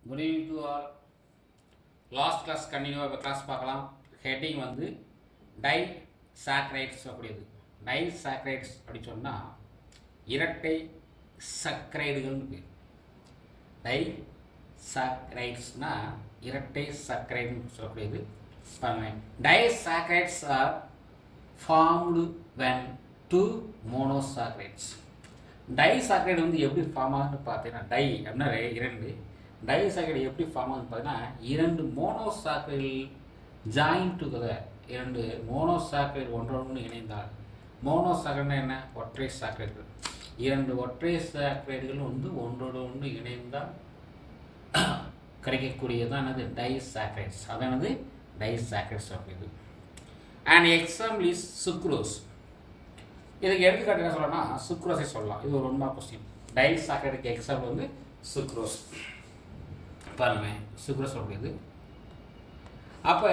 Good evening to all last class கண்டினியூவாக இப்போ class பார்க்கலாம் ஹெட்டிங் வந்து டை சாக்ரைட்ஸ் அப்படியது டை சாக்ரைட்ஸ் அப்படி சொன்னால் இரட்டை சர்க்கரைடுகள்னு பேர் டை சாக்ரைட்ஸ்னா இரட்டை சர்க்கரைடுன்னு சொல்லக்கூடியது பாருங்க disaccharides are formed when two monosaccharides disaccharide வந்து எப்படி ஃபார்ம் ஆகுதுன்னு பார்த்தீங்கன்னா டை அப்படின்னா ரெ- இரண்டு டை சாக்ரைடு எப்படி ஃபார்ம் ஆகுதுன்னு பார்த்தீங்கன்னா இரண்டு மோனோசாக்ரைடு ஜாயின் டுகெதர் இரண்டு மோனோசாக்ரைடு ஒன்றொன்று இணைந்தால் மோனோசாக்ரைடுனா என்ன ஒற்றை சாக்ரைடுகள் இரண்டு ஒற்றை சாக்ரைடுகள் வந்து ஒன்றோடு ஒன்று இணைந்தால் கிடைக்கக்கூடியதான் என்னது டை சாக்ரைட்ஸ் அதானது டை சாக்ரைட்ஸ் அப்படிது அண்ட் எக்ஸாம்பிள் இஸ் சுக்ரோஸ் இதுக்கு எடுத்துக்காட்டு என்ன சொல்லணும்னா சுக்ரோஸை சொல்லலாம் இது ஒரு ஒன்றா கொஸ்டின் டை சாக்ரைடுக்கு எக்ஸாம்பிள் வந்து சுக்ரோஸ் பாருங்க சுக்ரோஸ் சொல்லக்கூடியது அப்போ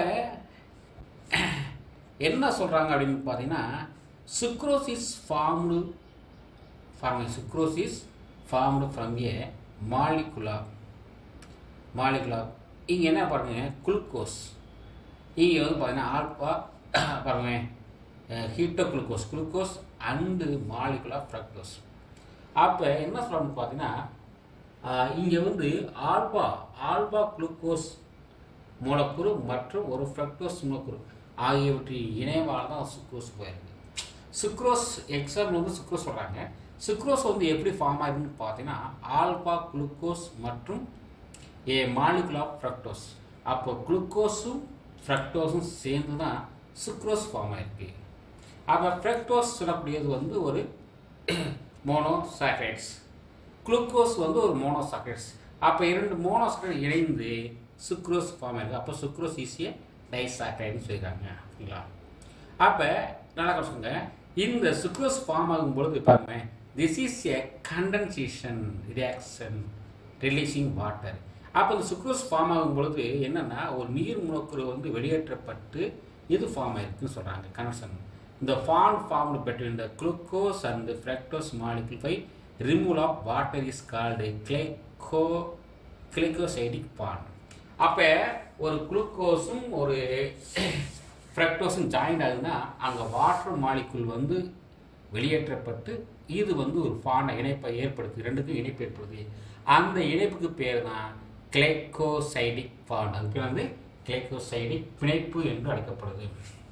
என்ன சொல்கிறாங்க அப்படின்னு பார்த்தீங்கன்னா sucrose is formed form sucrose is formed from a மாலிகுலா மாலிகுலா இங்கே என்ன பாருங்க குளுக்கோஸ் இங்கே வந்து பார்த்தீங்கன்னா ஆல்பா பாருங்க ஹீட்டோ குளுக்கோஸ் குளுக்கோஸ் அண்டு மாலிகுலா ஃப்ரக்டோஸ் அப்போ என்ன சொல்லணும்னு பார்த்தீங்கன்னா இங்கே வந்து ஆல்பா ஆல்பா குளுக்கோஸ் மூலக்கூறு மற்றும் ஒரு ஃப்ரக்டோஸ் மூலக்கூறு ஆகியவற்றின் இணைவால் தான் சுக்ரோஸ் போயிருக்கு சுக்ரோஸ் எக்ஸாம்பிள் வந்து சுக்ரோஸ் சொல்கிறாங்க சுக்ரோஸ் வந்து எப்படி ஃபார்ம் ஆயிருக்குன்னு பார்த்தீங்கன்னா ஆல்பா குளுக்கோஸ் மற்றும் ஏ மாலிகுலா ஃப்ரக்டோஸ் அப்போ குளுக்கோஸும் ஃப்ரக்டோஸும் சேர்ந்து தான் சுக்ரோஸ் ஃபார்ம் ஆயிருக்கு அப்போ ஃப்ரக்டோஸ் சொல்லக்கூடியது வந்து ஒரு மோனோசாக்ரைட்ஸ் குளுக்கோஸ் வந்து ஒரு மோனோசாக்ரைட்ஸ் அப்போ இரண்டு மோனோசாக்ரைட் இணைந்து சுக்ரோஸ் ஃபார்ம் ஆயிருக்கு அப்போ சுக்ரோஸ் ஈஸியாக டைசாக்ரைட்னு சொல்லியிருக்காங்க ஓகேங்களா அப்போ நல்லா கவனிச்சுங்க இந்த சுக்ரோஸ் ஃபார்ம் ஆகும் பொழுது பாருங்க this is a condensation reaction releasing water அப்போ இந்த சுக்ரோஸ் ஃபார்ம் ஆகும் பொழுது என்னன்னா ஒரு நீர் மூலக்கூறு வந்து வெளியேற்றப்பட்டு இது ஃபார்ம் ஆயிருக்குன்னு சொல்கிறாங்க கனெக்ஷன் இந்த form formed between the glucose and the fructose molecule by removal of water is called glyco glycosidic bond அப்போ ஒரு குளுக்கோஸும் ஒரு ஃப்ரக்டோஸும் ஜாயின் ஆகுதுன்னா அங்கே வாட்டர் மாலிகுல் வந்து வெளியேற்றப்பட்டு இது வந்து ஒரு பானை இணைப்பை ஏற்படுத்து ரெண்டுக்கும் இணைப்பு ஏற்படுது அந்த இணைப்புக்கு பேர் தான் கிளைக்கோசைடிக் பாண்ட் அது பேர் வந்து கிளைக்கோசைடிக் பிணைப்பு என்று அழைக்கப்படுது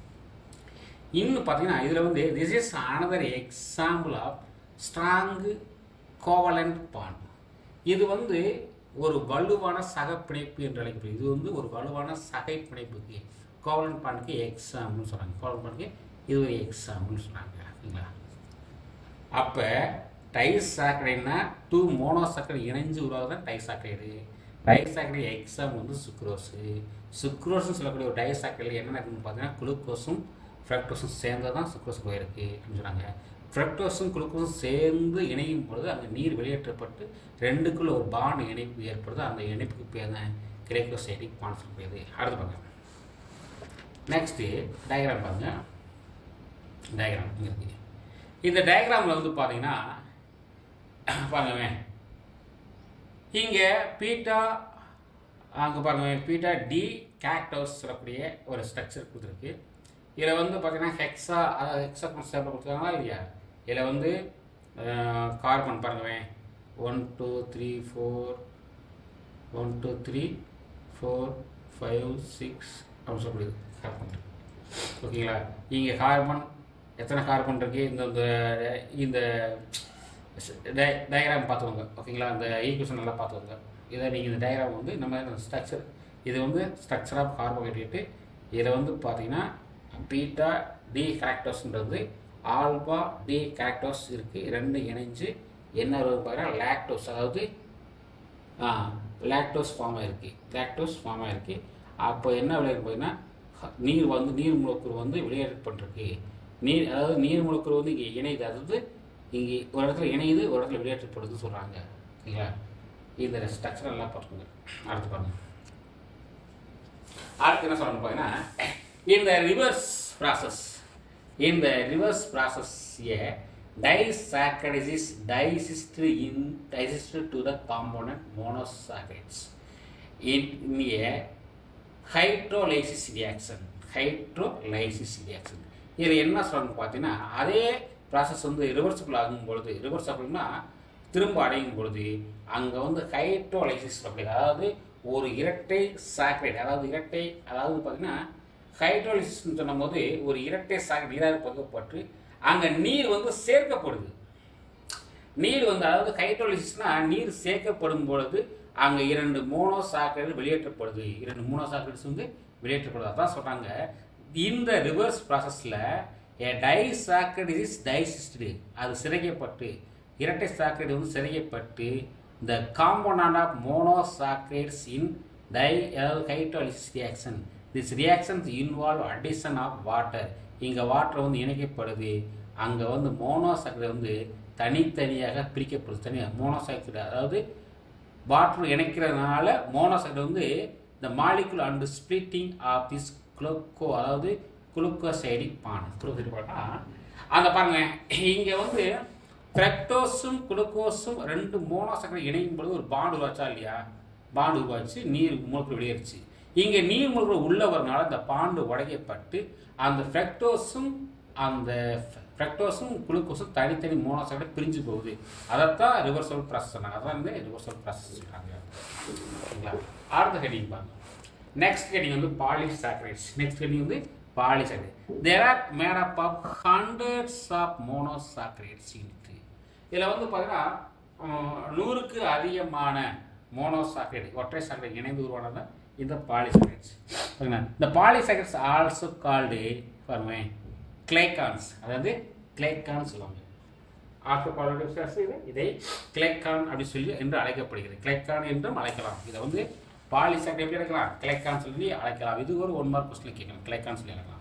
இன்னும் பார்த்தீங்கன்னா இதில் வந்து this is another example of strong covalent bond இது வந்து ஒரு வலுவான சகப்பிணைப்பு என்று அழைக்கப்படுது இது வந்து ஒரு வலுவான சகை பிணைப்புக்கு கோவலண்ட் பாண்டுக்கு எக்ஸாம்பிள்னு சொல்கிறாங்க கோவலண்ட் பாண்டுக்கு இது ஒரு எக்ஸாம்பிள்னு சொல்கிறாங்க ஓகேங்களா அப்போ டைசாக்கரைடுனா டூ மோனோசாக்கரைடு இணைஞ்சு உருவாகுதான் டைசாக்கரைடு டைசாக்கரைடு எக்ஸாம் வந்து சுக்ரோஸு சுக்ரோஸ்னு சொல்லக்கூடிய ஒரு டைசாக்கரைடு என்ன இருக்குன்னு பார்த்தீங்கன்னா குளுக்கோஸும் ஃப்ரக்டோஸும் சேர்ந்து தான் சுக்ரோஸ் போயிருக்கு அப்படின்னு சொன்னாங்க ஃப்ரக்டோஸும் குளுக்கோஸும் சேர்ந்து இணையும் பொழுது அங்கே நீர் வெளியேற்றப்பட்டு ரெண்டுக்குள்ள ஒரு பாண்ட் இணைப்பு ஏற்படுது அந்த இணைப்புக்கு பேர் தான் கிரேக்கோசைடிக் பாண்ட் சொல்லக்கூடியது அடுத்து பாருங்க நெக்ஸ்ட்டு டயக்ராம் பாருங்க டயக்ராம் இங்கே இருக்கு இந்த டயக்ராமில் வந்து பார்த்தீங்கன்னா பாருங்க இங்கே பீட்டா அங்கே பாருங்க பீட்டா டி கேக்டோஸ் சொல்லக்கூடிய ஒரு ஸ்ட்ரக்சர் கொடுத்துருக்கு இதில் வந்து பார்த்தீங்கன்னா ஹெக்ஸா அதாவது ஹெக்ஸா சேப்பில் கொடுத்துருக்காங்களா இல்லையா இதில் வந்து கார்பன் பாருங்க one two three four one two three four five six அப்படின்னு சொல்லக்கூடியது கார்பன் ஓகேங்களா இங்கே கார்பன் எத்தனை கார்பன் இருக்கு இந்த இந்த- இந்த டயக்ராம் பார்த்துக்கோங்க ஓகேங்களா இந்த ஈக்குவேஷன் நல்லா பார்த்துக்கோங்க இதை நீங்கள் இந்த டயக்ராம் வந்து இந்த மாதிரி ஸ்ட்ரக்சர் இது வந்து ஸ்ட்ரக்சர் ஆஃப் கார்போஹைட்ரேட்டு இதில் வந்து பார்த்தீங்கன்னா பீட்டா டி கேரக்டர்ஸ்ன்றது ஆல்பா டி கேரக்டர்ஸ் இருக்குது ரெண்டு இணைஞ்சு என்ன வருது பார்த்தீங்கன்னா லாக்டோஸ் அதாவது லாக்டோஸ் ஃபார்ம் ஆயிருக்கு லாக்டோஸ் ஃபார்ம் ஆயிருக்கு அப்போ என்ன விளையாடு பார்த்தீங்கன்னா நீர் வந்து நீர் மூலக்கூறு வந்து வெளியேற்றப்பட்டிருக்கு நீர் அதாவது நீர் மூலக்கூறு வந்து இங்கே இணையுது அதாவது இங்கே ஒரு இடத்துல இணையுது ஒரு இடத்துல வெளியேற்றப்படுதுன்னு சொல்கிறாங்க ஓகேங்களா இந்த ஸ்ட்ரக்சர் எல்லாம் பார்த்துக்கோங்க அடுத்து பாருங்க அடுத்து என்ன சொல்லணும் பார்த்தீங்கன்னா இந்த ரிவர்ஸ் ப்ராசஸ் இந்த reverse process a disaccharide is digested in digested to the component monosaccharides in, in a hydrolysis reaction hydrolysis reaction இதில் என்ன சொல்லணும்னு பார்த்தீங்கன்னா அதே ப்ராசஸ் வந்து ரிவர்சிபிள் ஆகும் பொழுது ரிவர்சபிள்னா திரும்ப அடையும் பொழுது அங்கே வந்து ஹைட்ரோலைசிஸ் அப்படி அதாவது ஒரு இரட்டை சாக்ரைட் அதாவது இரட்டை அதாவது பார்த்தீங்கன்னா ஹைட்ரோலைசிஸ்னு சொன்னும்போது ஒரு இரட்டை சாக்ரைட் நீராக பகுக்கப்பட்டு அங்கே நீர் வந்து சேர்க்கப்படுது நீர் வந்து அதாவது ஹைட்ரோலிசிஸ்னா நீர் சேர்க்கப்படும் பொழுது அங்கே இரண்டு மோனோ சாக்கரைடு வெளியேற்றப்படுது இரண்டு மோனோ சாக்கரைட்ஸ் வந்து வெளியேற்றப்படுது அதான் சொல்கிறாங்க இந்த ரிவர்ஸ் ப்ராசஸில் a disaccharide is digested அது சிதைக்கப்பட்டு இரட்டை சாக்கரைடு வந்து சிதைக்கப்பட்டு இந்த compound of monosaccharides in டை அதாவது hydrolysis reaction this reactions involve addition of water இங்கே வாட்டர் வந்து இணைக்கப்படுது அங்கே வந்து மோனோசாக்கரைடு வந்து தனித்தனியாக பிரிக்கப்படுது தனியாக மோனோசாக்கரைடு அதாவது வாட்டர் இணைக்கிறதுனால மோனோசாக்கரைடு வந்து இந்த molecule and splitting of this gluco அதாவது குளுக்கோசைடிக் பான் குளுக்கோசைடிக் பானா அந்த பாருங்க இங்கே வந்து ஃப்ரெக்டோஸும் குளுக்கோஸும் ரெண்டு மோனோசாக்கரைடு இணையும் பொழுது ஒரு பாண்டு உருவாச்சா இல்லையா பாண்டு உருவாச்சு நீர் மூலக்குள் வெளியேறுச்சு இங்கே நீர் மூலக்குள் உள்ள வரனால இந்த பாண்டு உடைக்கப்பட்டு அந்த ஃப்ரெக்டோஸும் அந்த ஃப்ரெக்டோஸும் குளுக்கோஸும் தனித்தனி மோனோசாக்கரைடு பிரிஞ்சு போகுது அதைத்தான் ரிவர்சல் ப்ராசஸ் சொன்னாங்க அதான் வந்து ரிவர்சல் ப்ராசஸ் சொல்கிறாங்க சரிங்களா அடுத்த ஹெடிங் பாருங்க நெக்ஸ்ட் ஹெடிங் வந்து பாலிசாக்கரைட்ஸ் நெக்ஸ்ட் ஹெடிங் வந்து polysaccharide there are made up of hundreds of monosaccharides unit இதில் வந்து பார்த்தீங்கன்னா அஹ், நூறுக்கு அதிகமான மோனோசாக்கரைடு ஒற்றை சாக்கரைடு இணைந்து உருவானது இந்த பாலிசாக்கரைட்ஸ் பாருங்க இந்த பாலிசாக்கரைட்ஸ் ஆல்சோ கால்டு பாருங்க கிளைகான்ஸ் அதாவது கிளைகான் சொல்லுவாங்க ஆல்கோபாலோடிக்ஸ் இது இதை கிளைக்கான் அப்படி சொல்லி என்று அழைக்கப்படுகிறது கிளைக்கான் என்றும் அழைக்கலாம் இதை வந்து பாலிசாக்கரைடு எப்படி அழைக்கலாம் கிளைக்கான் சொல்லி அழைக்கலாம் இது ஒரு ஒன் மார்க் கொஸ்டின் கேட்கலாம் கிளைக்கான் சொல்லி அழைக்கலாம்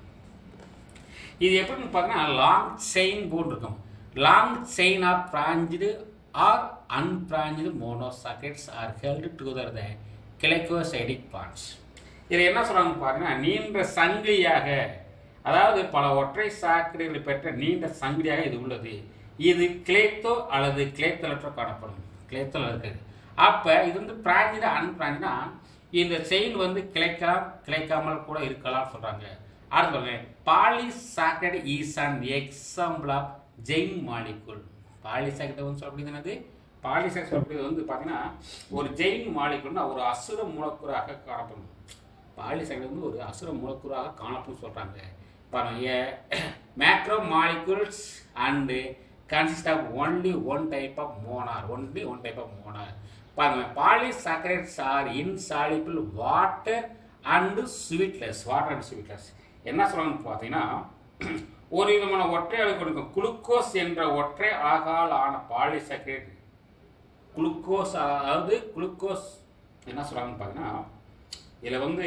இது எப்படின்னு பார்த்தீங்கன்னா லாங் செயின் போல் இருக்கும் long chain of branch or unbranch monosaccharides are held together the glycosidic bonds இதில் என்ன சொல்றாங்க பார்த்தீங்கன்னா நீண்ட சங்கிலியாக அதாவது பல ஒற்றை சாக்கரைகளை பெற்ற நீண்ட சங்கிலியாக இது உள்ளது இது கிளேத்தோ அல்லது கிளேத்தலற்றோ காணப்படும் கிளேத்தல் இருக்குது அப்போ இது வந்து பிராஞ்சிட அன்பிராஞ்சினா இந்த செயின் வந்து கிளைக்கலாம் கிளைக்காமல் கூட இருக்கலாம் சொல்றாங்க அடுத்து பாருங்க polysaccharide is an example of chain molecule polysaccharide வந்து சொல்லக்கூடியது என்னது பாலிசாக் சொல்லக்கூடியது வந்து பார்த்தீங்கன்னா ஒரு ஜெயின் மாலிகுல்னா ஒரு அசுர மூலக்கூறாக காணப்படும் பாலிசாக்கரைடு வந்து ஒரு அசுர மூலக்கூறாக காணப்படும் சொல்றாங்க பாருங்க macromolecules and consist of only one type of monomer only one type of monomer பாருங்க polysaccharides are insoluble water and sweetless water and sweetless என்ன சொல்றாங்கன்னு பார்த்தீங்கன்னா ஒரு விதமான ஒற்றை அளவு கொடுக்கும் குளுக்கோஸ் என்ற ஒற்றை அழகால் ஆன பாலிசாக்கரைட் குளுக்கோஸ் அதாவது குளுக்கோஸ் என்ன சொல்றாங்கன்னு பார்த்தீங்கன்னா இதில் வந்து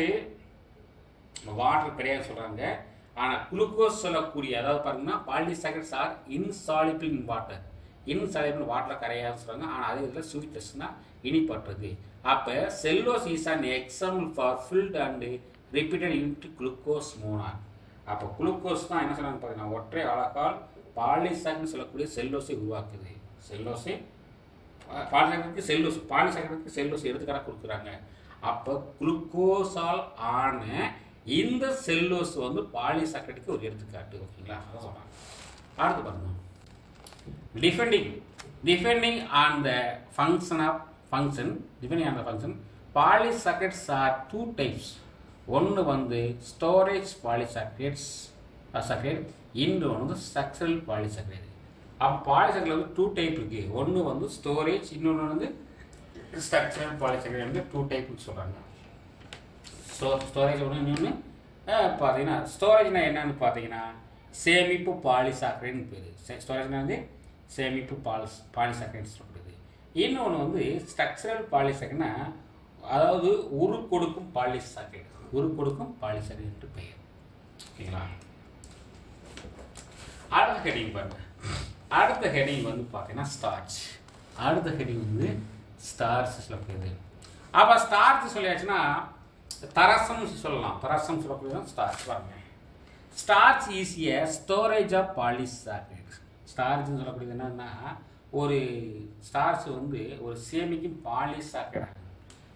வாட்டர் கிடையாது சொல்றாங்க ஆனால் குளுக்கோஸ் சொல்லக்கூடிய அதாவது பாத்தீங்கன்னா polysaccharides are insoluble in water insoluble வாட்டரில் கரையாதுன்னு சொல்றாங்க ஆனால் அதே இதில் ஸ்வீட்லெஸ்னா இனிப்பற்றது அப்போ cellulose is an example for filled and repeated unit glucose monomer அப்போ குளுக்கோஸ் தான் என்ன சொல்றாங்க பார்த்தீங்கன்னா ஒற்றை அழகால் பாலிசாக்னு சொல்லக்கூடிய செல்லோஸை உருவாக்குது செல்லோஸை பாலிசாக்கருக்கு செல்லோஸ் பாலிசாக்கருக்கு செல்லோஸ் எடுத்துக்காட்டாக கொடுக்குறாங்க அப்போ குளுக்கோஸால் ஆன இந்த செல்லோஸ் வந்து பாலிசாக்கரைடுக்கு ஒரு எடுத்துக்காட்டு ஓகேங்களா அதான் சொல்கிறாங்க அடுத்து பாருங்க defending defending on the function of function defending on the function polysaccharides are two types ஒன்று வந்து ஸ்டோரேஜ் பாலிசாக்கரைட்ஸ் சாக்கரைட் இன்னொன்று வந்து ஸ்ட்ரக்சரல் பாலிசாக்கரைடு அப்போ பாலிசாக்கரைட் வந்து டூ டைப் இருக்கு ஒன்று வந்து ஸ்டோரேஜ் இன்னொன்று வந்து ஸ்ட்ரக்சரல் பாலிசாக்கரைட் வந்து டூ டைப்னு சொல்கிறாங்க ஸ்டோ ஸ்டோரேஜ் ஒன்று இன்னொன்று பார்த்தீங்கன்னா ஸ்டோரேஜ்னா என்னன்னு பார்த்தீங்கன்னா சேமிப்பு பாலிசாக்கரைன்னு பேர் ஸ்டோரேஜ்னா வந்து சேமிப்பு பாலிஸ் பாலிசாக்கரைன்னு சொல்லப்படுது இன்னொன்று வந்து ஸ்ட்ரக்சரல் பாலிசாக்கரைனா அதாவது உரு கொடுக்கும் பாலிசாக்கரைடு உரு கொடுக்கும் பாலிசாக்கரைடு என்று பெயர் ஓகேங்களா அடுத்த ஹெடிங் பாருங்க அடுத்த ஹெடிங் வந்து பார்த்தீங்கன்னா ஸ்டார்ச் அடுத்த ஹெடிங் வந்து ஸ்டார்ச் சொல்லக்கூடியது அப்போ ஸ்டார்ச் சொல்லியாச்சுன்னா தரசம் சொல்லலாம் தரசம் சொல்லக்கூடியது ஸ்டார்ச் பாருங்க starch is a storage of polysaccharide ஸ்டார்ச்னு சொல்லக்கூடியது என்னன்னா ஒரு ஸ்டார்ச் வந்து ஒரு சேமிக்கும் பாலிசாக்கரைட்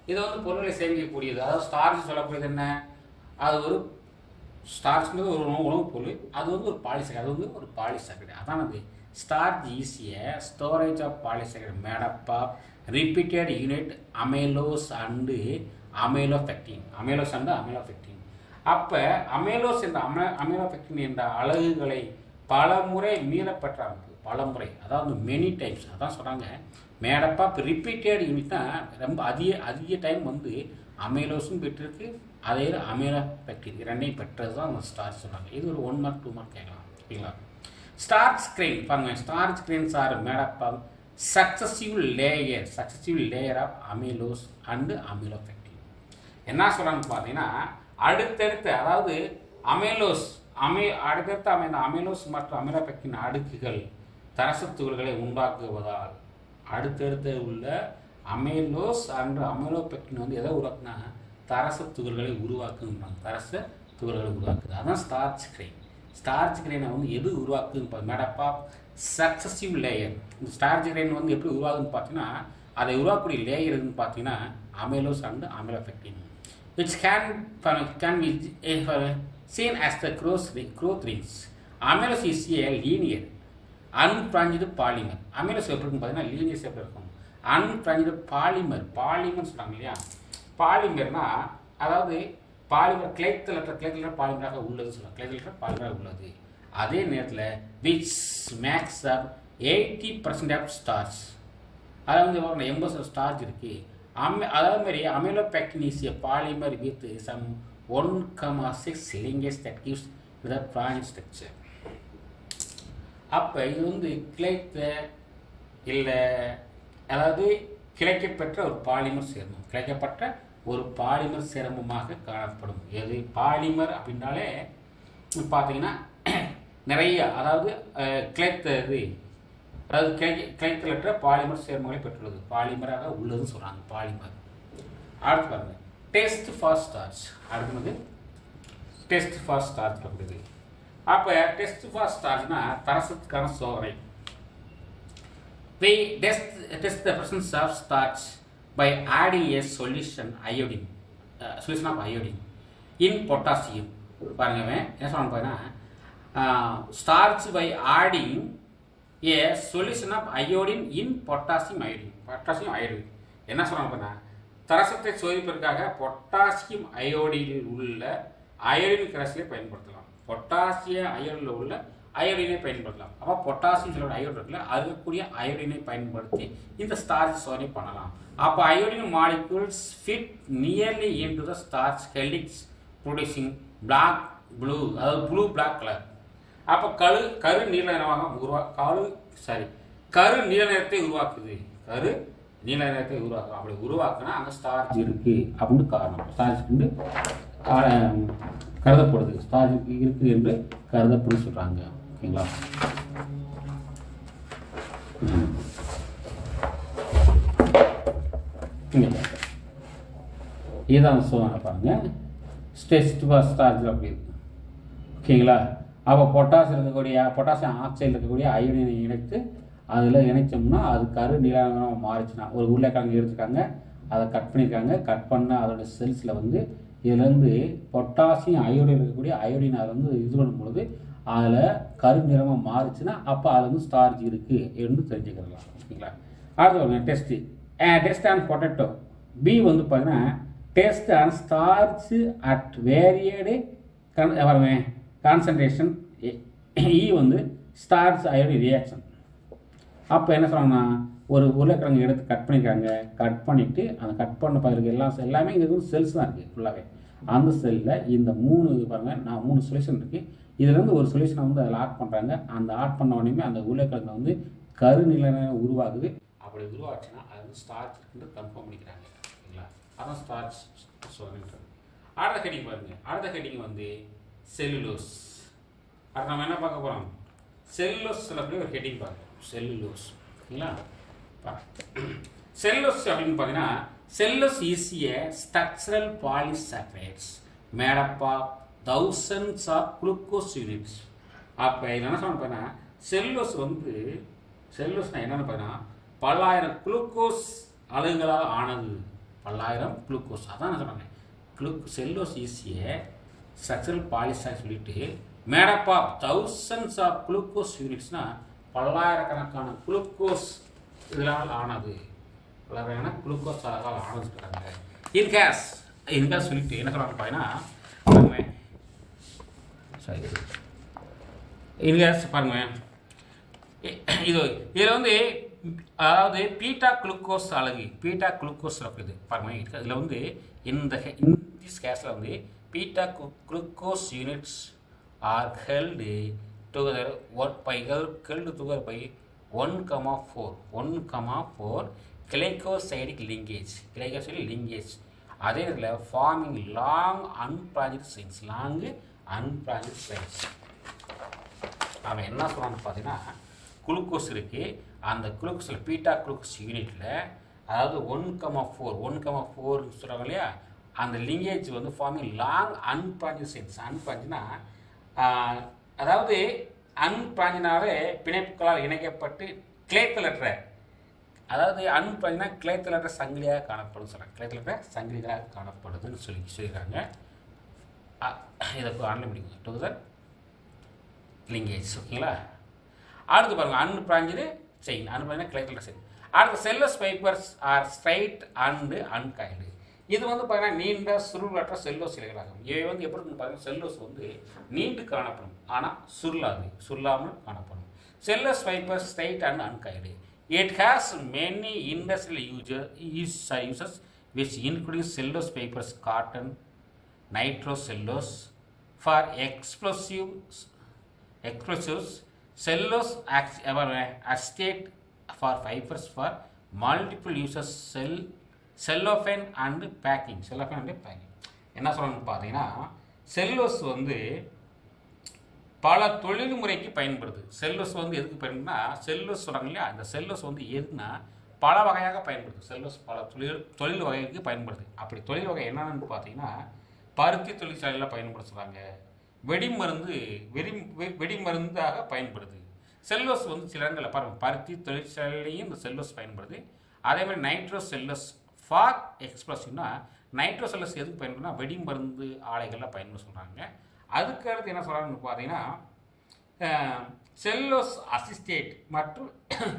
இது வந்து பொருளை சேமிக்கக்கூடியது அதாவது ஸ்டார்ச் சொல்லக்கூடியது என்ன அது ஒரு ஸ்டார்ச்ங்கிறது ஒரு உணவு உணவுப் பொருள் அது வந்து ஒரு பாலிசைடு அது வந்து ஒரு பாலிசைடு அதான் அது ஸ்டார்ச் ஈஸிய ஸ்டோரேஜ் ஆஃப் பாலிசைடு made up of repeated unit amylose and amylopectin amylose and amylopectin அப்போ அமேலோஸ் என்ற அம அமேலோபெக்டின் என்ற அலகுகளை பல முறை மீறப்பெற்ற அமைப்பு பல முறை அதாவது மெனி டைம்ஸ் அதான் சொல்கிறாங்க மேடப் ஆஃப் ரிப்பீட்டட் யூனிட் தான் ரொம்ப அதிக அதிக டைம் வந்து அமேலோஸும் பெற்றிருக்கு அதே அமேலோபெக்டின் இரண்டையும் பெற்றது தான் அந்த ஸ்டார்ச் சொல்கிறாங்க இது ஒரு ஒன் மார்க் டூ மார்க் கேட்கலாம் ஓகேங்களா ஸ்டார்ச் கிரெயின் பாருங்க starch grains are made up of successive layer successive layer of amylose and amylopectin என்ன சொல்றாங்கன்னு பார்த்தீங்கன்னா அடுத்தடுத்த அதாவது அமேலோஸ் அமே அடுத்தடுத்த அமைந்த அமிலோஸ் மற்றும் அமிலோபெக்டின் அடுக்குகள் தரசத் துகள்களை உண்டாக்குவதால் அடுத்தடுத்து உள்ள அமேலோஸ் அண்ட் அமிலோபெக்டின் வந்து எதை உருவாக்குனா தரசத் துகள்களை உருவாக்குங்கிறாங்க தரச துகள்களை உருவாக்குது அதான் ஸ்டார்ச் கிரெயின் ஸ்டார்ச் கிரெயினை வந்து எது உருவாக்குதுன்னு மேடப்பா சக்சசிவ் லேயர் இந்த ஸ்டார்ச் கிரெயின் வந்து எப்படி உருவாகுதுன்னு பார்த்தீங்கன்னா அதை உருவாக்கக்கூடிய லேயர் எதுன்னு பார்த்தீங்கன்னா amylose and amylopectin which can can be uh, seen as the growth ring- growth rings. Amylose is a linear unbranched polymer. Amylose எப்படி இருக்கும் பார்த்தீங்கன்னா linear shape இருக்கும் unbranched polymer polymer சொல்றாங்க இல்லையா பாலிமர்னா அதாவது பாலிமர் கிளைத்தலற்ற கிளைத்தலற்ற பாலிமராக உள்ளது சொல்லலாம் கிளைத்தலற்ற பாலிமராக உள்ளது அதே நேரத்தில் which makes up eighty percent of starch அதாவது வந்து பாருங்க எண்பது ஸ்டார்ச் இருக்கு அமி அதே மாதிரி amylopectin is a polymer with some one comma six linkage that gives with branch structure அப்போ இது வந்து கிளைத்த இல்லை அதாவது கிளைக்கப்பெற்ற ஒரு பாலிமர் சேர்மம் கிளைக்கப்பட்ட ஒரு பாலிமர் சேர்மமாக காணப்படும் எது பாலிமர் அப்படின்னாலே பார்த்தீங்கன்னா நிறைய அதாவது அஹ், கிளைத்த இது அதாவது கிளை கிளைத்தலற்ற பாலிமர் சேர்மங்களை பெற்றுள்ளது பாலிமராக உள்ளதுன்னு சொல்கிறாங்க பாலிமர் அடுத்து பாருங்க டெஸ்ட் ஃபார் ஸ்டார்ச் அடுத்தது டெஸ்ட் ஃபார் ஸ்டார்ச் அப்படிது அப்போ டெஸ்ட் ஃபார் ஸ்டார்ச்னா தரசத்துக்கான சோதனை We test, test the presence of starch by adding a solution iodine, uh, solution of iodine in potassium. பாருங்க இவன் என்ன சொல்றான் பாருங்கன்னா starch by adding a solution of iodine in potassium iodine potassium iodine என்ன சொல்றாங்க பாருங்க தரசத்தை சோதிப்பதற்காக பொட்டாசியம் அயோடினில் உள்ள அயோடின் கிரசிலை பயன்படுத்தலாம் பொட்டாசியம் அயோடினில் உள்ள அயோடினை பயன்படுத்தலாம் அப்போ பொட்டாசியம் சொல்ற அயோடின் இருக்குல்ல அது இருக்கக்கூடிய அயோடினை பயன்படுத்தி இந்த ஸ்டார்ச் சோதனை பண்ணலாம் அப்போ iodine molecules fit nearly into the starch helix producing black blue அதாவது ப்ளூ பிளாக் கலர் அப்போ கரு கரு நீல நிறமாக உருவா கரு சாரி கரு நீல நிறத்தை உருவாக்குது கரு நீல நிறத்தை உருவாக்கும் அப்படி உருவாக்குனா அங்கே ஸ்டார்ச் இருக்கு அப்படின்னு காரணம் ஸ்டார்ச் வந்து ஆ- கருதப்படுது ஸ்டார்ச் இருக்கு என்று கருதப்படுது சொல்றாங்க ஓகேங்களா ம். இங்க பாருங்க. இதுதான் சோதனை பாருங்க ஸ்டெஸ்ட் ஸ்டார்ச் அப்படி இருக்கு ஓகேங்களா அப்போ பொட்டாசியம் இருக்கக்கூடிய பொட்டாசியம் ஆக்சைடில் இருக்கக்கூடிய அயோடினை இணைத்து அதில் இணைச்சோம்னா அது கரு நீலமாக மாறிச்சுன்னா ஒரு உருளைக்கிழங்கு எடுத்துருக்காங்க அதை கட் பண்ணியிருக்காங்க கட் பண்ண அதோட செல்ஸில் வந்து இதுலேருந்து பொட்டாசியம் அயோடின் இருக்கக்கூடிய அயோடின் அதை வந்து இது பண்ணும்பொழுது அதில் கரு நிறமாக மாறுச்சுன்னா அப்போ அது வந்து ஸ்டார்ச் இருக்குது என்று தெரிஞ்சுக்கலாம் ஓகேங்களா அடுத்து டெஸ்ட்டு டெஸ்ட் அண்ட் பொட்டேட்டோ பி வந்து பார்த்தீங்கன்னா test and starch at varied பாருங்க கான்சன்ட்ரேஷன் இ வந்து ஸ்டார்ச் அயோடி ரியாக்ஷன் அப்போ என்ன சொல்கிறாங்கன்னா ஒரு உருளைக்கிழங்கு எடுத்து கட் பண்ணிக்கிறாங்க கட் பண்ணிவிட்டு அந்த கட் பண்ண பயிருக்கு எல்லாம் cell- எல்லாமே இங்கே வந்து செல்ஸ் தான் இருக்குது ஃபுல்லாகவே அந்த செல்லில் இந்த மூணு பாருங்க நான் மூணு சொல்யூஷன் இருக்குது இதுலேருந்து ஒரு சொல்யூஷனை வந்து அதில் ஆட் பண்ணுறாங்க அந்த ஆட் பண்ண உடனே அந்த உருளைக்கிழங்கு வந்து கருநிலை உருவாகுது அப்படி உருவாச்சுன்னா அது வந்து ஸ்டார்ச் இருக்குன்னு கன்ஃபார்ம் பண்ணிக்கிறாங்க ஓகேங்களா அதான் ஸ்டார்ச் சொல்லுன்றது அடுத்த ஹெடிங் பாருங்க அடுத்த ஹெடிங் வந்து செல்லுலோஸ் அடுத்து நம்ம என்ன பார்க்க போகிறோம் செல்லுலோஸ் சொல்லக்கூடிய ஒரு ஹெட்டிங் பார்க்கணும் செல்லுலோஸ் ஓகேங்களா செல்லுலோஸ் அப்படின்னு பார்த்தீங்கன்னா cellulose is a structural polysaccharides made up of thousands of glucose units அப்போ இது என்ன சொல்ல பார்த்தீங்கன்னா செல்லுலோஸ் வந்து செல்லுலோஸ்னா என்னன்னு பார்த்தீங்கன்னா பல்லாயிரம் குளுக்கோஸ் அலகுகளால் ஆனது பல்லாயிரம் குளுக்கோஸ் அதான் நான் சொன்னாங்க குளு செல்லோஸ் ஈஸிய ஸ்ட்ரக்சரல் பாலிசாக் சொல்லிட்டு made up of thousands of glucose யூனிட்ஸ்னா பல்லாயிரக்கணக்கான குளுக்கோஸ் இதனால் ஆனது பல்லாயிரக்கணக்கான குளுக்கோஸ் அழகால் ஆனது சொல்கிறாங்க இன்கேஸ் இன்கேஸ் சொல்லிட்டு என்ன சொல்கிறாங்க பாருங்கன்னா சரி இன்கேஸ் பாருங்க இ- இது இதில் வந்து அதாவது பீட்டா குளுக்கோஸ் அழகு பீட்டா குளுக்கோஸ் இருக்குது பாருங்க இதில் வந்து இந்த இந்திஸ் கேஸில் வந்து beta glucose units are held together one by held together by one comma four one comma four glycosidic linkage glycosidic linkage அதே இதில் forming long unbranched chains long unbranched chains அவன் என்ன சொல்கிறான்னு பார்த்தீங்கன்னா குளுக்கோஸ் இருக்குது அந்த குளுக்கோஸில் பீட்டா குளுக்கோஸ் யூனிட்டில் அதாவது one comma four one comma ஃபோர்னு சொல்கிறாங்க இல்லையா அந்த லிங்கேஜ் வந்து ஃபார்மிங் லாங் அன்பிராஞ்சு சென்ஸ் அன்பிராஞ்சுனா அதாவது அன்பிராஞ்சினாவே பிணைப்புகளால் இணைக்கப்பட்டு கிளைத்தலற்ற அதாவது அன்பிராஞ்சினா கிளைத்தலற்ற சங்கிலியாக காணப்படும் சொல்கிறாங்க கிளைத்தலற்ற சங்கிலிகளாக காணப்படுதுன்னு சொல்லி சொல்லியிருக்காங்க அ- இதை ஆன்லைன் முடிக்கும் டுகெதர் லிங்கேஜ் ஓகேங்களா அடுத்து பாருங்க அன்பிராஞ்சது செயின் அன்பிராஞ்சு கிளைத்தல் செயின் அடுத்து cellulose fibres are straight and uncoiled இது வந்து பார்த்தீங்கன்னா நீண்ட சுருளற்ற செல்லோஸ் இலைகளாகும் இவை வந்து எப்படி இருக்குன்னு பார்த்தீங்கன்னா செல்லோஸ் வந்து நீண்டு காணப்படும் ஆனால் சுருளாது சுருளாமல் காணப்படும் cellulose fibres straight and uncoiled it has many industrial user use uses which including cellulose fibres cotton nitrocellulose for explosives explosives cellulose act- ever- acetate for fibers for multiple uses cell cellophane and packing cellophane and packing என்ன சொல்லணும்னு பார்த்தீங்கன்னா செல்லோஸ் வந்து பல தொழில்முறைக்கு பயன்படுது செல்லோஸ் வந்து எதுக்கு பயன்படுதுன்னா செல்லோஸ் சொல்கிறாங்க இல்லையா அந்த செல்லோஸ் வந்து எதுக்குன்னா பல வகையாக பயன்படுது செல்லோஸ் பல தொழில் தொழில் வகைக்கு பயன்படுது அப்படி தொழில் வகை என்னென்னு பார்த்தீங்கன்னா பருத்தி தொழிற்சாலையில் பயன்படுத்துகிறாங்க வெடிமருந்து வெடி வெ- வெடிமருந்தாக பயன்படுது செல்லோஸ் வந்து சில இடங்களில் பாருங்க பருத்தி தொழிற்சாலையிலையும் இந்த செல்லோஸ் பயன்படுது அதே மாதிரி நைட்ரோ செல்லோஸ் ஃபார் எக்ஸ்பிரஸ்னா நைட்ரோ செல்லோஸ் எதுக்கு பயன்படுதுன்னா வெடிமருந்து ஆலைகளில் பயன்படுத்த சொல்கிறாங்க அதுக்கு அடுத்து என்ன சொல்கிறாங்கன்னு பார்த்தீங்கன்னா செல்லோஸ் அசிஸ்டேட் மற்றும்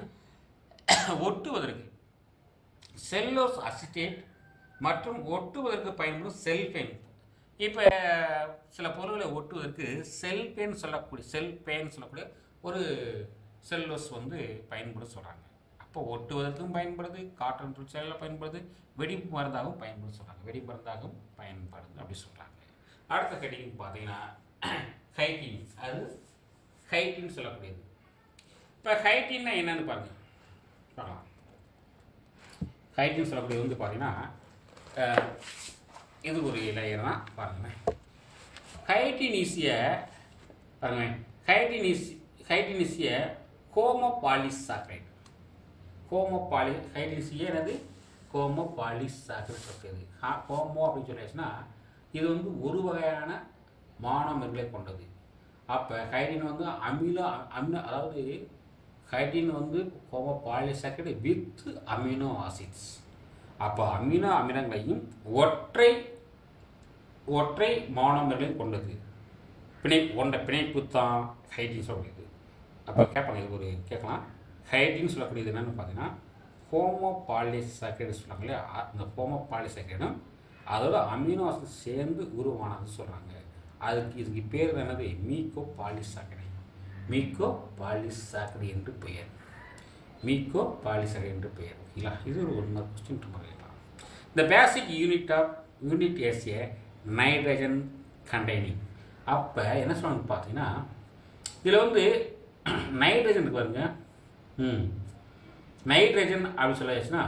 ஒட்டுவதற்கு செல்லோஸ் அசிட்டேட் மற்றும் ஒட்டுவதற்கு பயன்படும் செல்பேன் இப்போ சில பொருட்களை ஒட்டுவதற்கு செல்பேன் சொல்லக்கூடிய செல்பேன் சொல்லக்கூடிய ஒரு செல்லோஸ் வந்து பயன்படும் சொல்கிறாங்க அப்போ ஒட்டுவதற்கும் பயன்படுது காட்டன் தொழிற்சாலையில் பயன்படுது வெடி மருந்தாகவும் பயன்படுது சொல்கிறாங்க வெடி மருந்தாகவும் பயன்படுது அப்படி சொல்கிறாங்க அடுத்த ஹெட்டிங் பார்த்தீங்கன்னா ஹைட்டின் அது ஹைட்டின்னு சொல்லக்கூடியது இப்போ ஹைட்டின்னா என்னன்னு பாருங்க பார்க்கலாம் ஹைட்டின்னு சொல்லக்கூடியது வந்து பார்த்தீங்கன்னா அஹ், இது ஒரு லேயர் தான் பாருங்களேன் ஹைட்டினிசிய பாருங்க ஹைட்டினிஸ் ஹைட்டினிசிய கோமோபாலிசாக்ரைட் கோமோபாலி ஹைட்டினிசிய என்னது கோமோபாலிசாக்ரைட் சொல்றது கோமோ அப்படின்னு சொல்லியாச்சுன்னா இது வந்து ஒரு வகையான மானோமர்களை கொண்டது அப்போ ஹைடின் வந்து அமினோ அமினோ அதாவது ஹைடின் வந்து கோமோபாலிசாக்ரைடு வித் அமினோ ஆசிட்ஸ் அப்போ அமினோ அமிலங்களையும் ஒற்றை ஒற்றை மானோமர்களையும் கொண்டது பிணை கொண்ட பிணைப்பு தான் ஹைடின் சொல்லக்கூடியது அப்போ கேட்பாங்க இது ஒரு கேட்கலாம் ஹைடின் சொல்லக்கூடியது என்னன்னு பார்த்தீங்கன்னா ஹோமோ பாலிசாக்கைடு சொல்கிறாங்க இல்லையா அ- இந்த ஹோமோ பாலிசாக்கைடும் அதோட அமினோ ஆசிட் சேர்ந்து உருவானது சொல்கிறாங்க அதுக்கு இதுக்கு பேர் என்னது மீக்கோ பாலிசாக்கடை மீக்கோ பாலிசாக்கடை என்று பெயர் மீக்கோ பாலிசாக்கடை என்று பெயர் ஓகேங்களா இது ஒரு ஒன்று கொஸ்டின் கேட்கலாம் இந்த basic unit of unit is a nitrogen containing அப்போ என்ன சொல்லணும்னு பார்த்தீங்கன்னா இதில் வந்து நைட்ரஜன் இருக்கு பாருங்க ம் நைட்ரஜன் அப்படின்னு சொல்லியாச்சுன்னா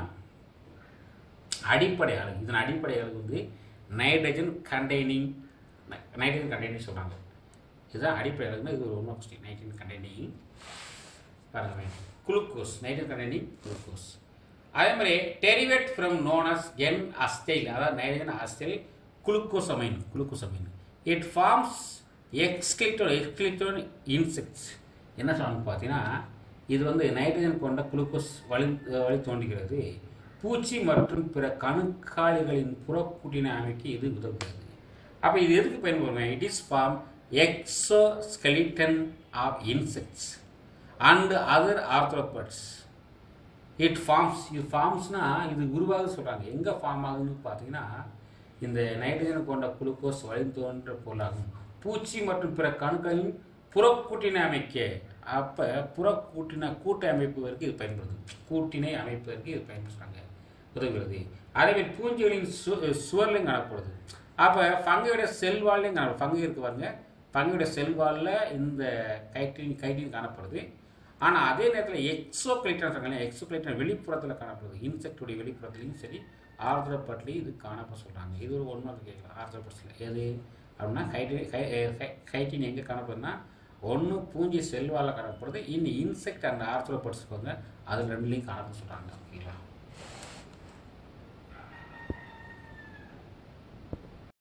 அடிப்படை அலகு இதன் அடிப்படை அலகு வந்து நைட்ரஜன் கண்டெய்னிங் நைட்ரஜன் கண்டெய்னிங் சொல்கிறாங்க இதுதான் அடிப்படை அலகுனா இது ஒரு ஒன்று கொஸ்டின் நைட்ரஜன் கண்டெய்னிங் பாருங்க குளுக்கோஸ் நைட்ரஜன் கண்டெய்னிங் குளுக்கோஸ் அதே மாதிரி derived from known as N acetyl அதாவது nitrogen acetyl glucosamine glucosamine it forms exoskeleton exoskeleton insects என்ன சொல்லணும்னு பார்த்தீங்கன்னா இது வந்து நைட்ரஜன் கொண்ட குளுக்கோஸ் வழி வழி தோன்றுகிறது பூச்சி மற்றும் பிற கணுக்காலிகளின் புறக்கூட்டினை அமைக்க இது உதவுகிறது அப்போ இது எதுக்கு பயன்படுங்க it is form exoskeleton of insects and other arthropods it forms இது ஃபார்ம்ஸ்னால் இது உருவாக சொல்கிறாங்க எங்கே ஃபார்ம் ஆகுதுன்னு பார்த்தீங்கன்னா இந்த நைட்ரஜன் கொண்ட குளுக்கோஸ் வழிந்தோன்ற பொருளாகும் பூச்சி மற்றும் பிற கணுக்களின் புறக்கூட்டினை அமைக்க அப்போ புறக்கூட்டின கூட்டு அமைப்புவதற்கு இது பயன்படுது கூட்டினை அமைப்பதற்கு இது பயன்படுத்துகிறாங்க உதவுகிறது அதேமாதிரி பூஞ்சிகளின் சு சுவர்லையும் காணப்படுது அப்போ ஃபங்கையோட செல்வாழ்லையும் காணப்படும் ஃபங்கை இருக்கு பாருங்க ஃபங்கையோட செல்வாலில் இந்த கைட்டின் கைட்டின் காணப்படுது ஆனால் அதே நேரத்தில் எக்ஸோகிளைட்டன் இருக்காங்க எக்ஸோகிளைட்டன் வெளிப்புறத்தில் காணப்படுது இன்செக்டுடைய வெளிப்புறத்துலையும் சரி ஆர்திரப்பட்லையும் இது காணப்பட சொல்கிறாங்க இது ஒரு ஒன்று கேட்கலாம் ஆர்திரப்பட்ஸில் எது அப்படின்னா கைட்டின் கை கைட்டின் எங்கே காணப்படுதுன்னா ஒன்று பூஞ்சி செல்வாலில் காணப்படுது இன்னும் இன்செக்ட் அண்ட் ஆர்த்ரோபட்ஸ் வந்து அது ரெண்டுலேயும் காணப்பட சொல்கிறாங்க ஓகேங்களா